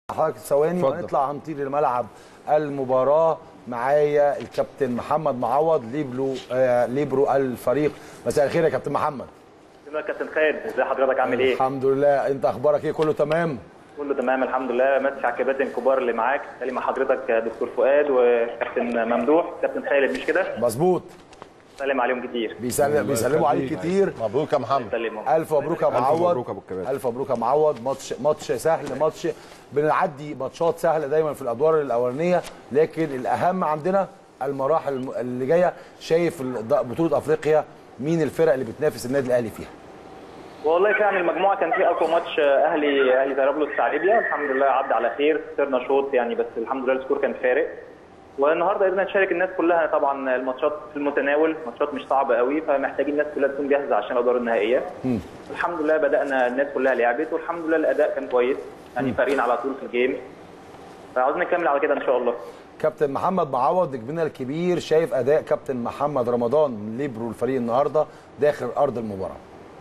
حضرتك ثواني اتفضل. ونطلع هنطير لملعب المباراه معايا الكابتن محمد معوض ليبرو آه ليبرو الفريق مساء الخير يا كابتن محمد يا كابتن خالد ازي حضرتك عامل ايه؟ الحمد لله انت اخبارك ايه كله تمام كله تمام الحمد لله مسح على الكباتن الكبار اللي معاك تالي مع حضرتك دكتور فؤاد وكابتن ممدوح كابتن خالد مش كده؟ مظبوط سلم عليهم كتير بيسلم بيسلموا عليك كتير مبروك يا محمد سلمهم الف مبروك يا ألف معوض مبروك يا أبو الكباتن. الف مبروك يا معوض ماتش ماتش سهل ماتش بنعدي ماتشات سهله دايما في الادوار الاولانيه لكن الاهم عندنا المراحل الم- اللي جايه شايف ال- د- بطوله افريقيا مين الفرق اللي بتنافس النادي الاهلي فيها والله فعلا المجموعه كان في اقوى ماتش اهلي اهلي طرابلس بتاع ليبيا الحمد لله عدى على خير خسرنا شوط يعني بس الحمد لله السكور كان فارق والنهارده قدرنا نشارك الناس كلها طبعا الماتشات في المتناول ماتشات مش صعبه قوي فمحتاجين الناس كلها تكون جاهزه عشان الادوار النهائيه الحمد لله بدانا الناس كلها لعبت والحمد لله الاداء كان كويس يعني فارقين على طول في الجيم فعاوزين نكمل على كده ان شاء الله كابتن محمد معوض نجمنا الكبير شايف اداء كابتن محمد رمضان من ليبرو الفريق النهارده داخل ارض المباراه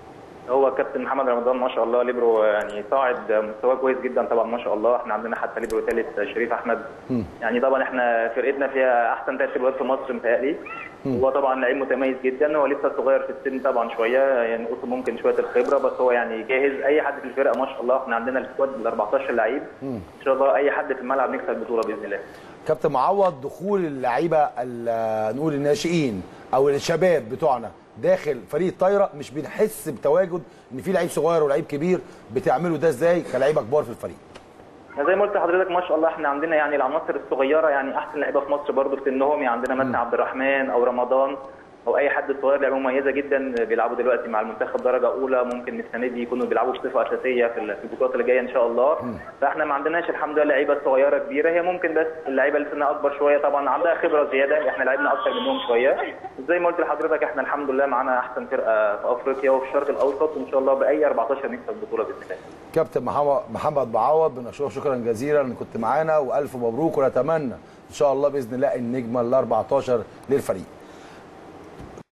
هو كابتن محمد رمضان ما شاء الله ليبرو يعني صاعد مستواه كويس جدا طبعا ما شاء الله احنا عندنا حتى ليبرو ثالث شريف احمد يعني طبعا احنا فرقتنا فيها احسن ثلاث ليبروات في مصر متهيألي هو طبعا لعيب متميز جدا هو لسه صغير في السن طبعا شويه يعني قصه ممكن شويه الخبره بس هو يعني جاهز اي حد في الفرقه ما شاء الله احنا عندنا السكواد ال 14 لعيب ان شاء الله اي حد في الملعب نكسب البطوله باذن الله كابتن معوض دخول اللعيبه ال- نقول الناشئين او الشباب بتوعنا داخل فريق الطايره مش بنحس بتواجد ان في لعيب صغير ولعيب كبير بتعملوا ده ازاي كلعيبه كبار في الفريق يعني زي ما قلت لحضرتك ما شاء الله احنا عندنا يعني العناصر الصغيره يعني احسن لعيبه في مصر برضه في سنهم يعني عندنا مثلا عبد الرحمن او رمضان او اي حد صغير لعيبه مميزه جدا بيلعبوا دلوقتي مع المنتخب درجه اولى ممكن السنه دي يكونوا بيلعبوا بصفه اساسيه في ال- في البطولات اللي جايه ان شاء الله فاحنا ما عندناش الحمد لله لعيبه صغيره كبيره هي ممكن بس اللعيبه اللي سنها اكبر شويه طبعا عندها خبره زياده احنا لعبنا اكتر منهم شويه زي ما قلت لحضرتك احنا الحمد لله معانا احسن فرقه في افريقيا وفي الشرق الاوسط وان شاء الله باي 14 نكسب البطوله باذن الله كابتن محمد محمد معوض بنشكرك شكرا جزيلا ان كنت معانا والف مبروك ونتمنى ان شاء الله باذن الله النجمه ال 14 للفريق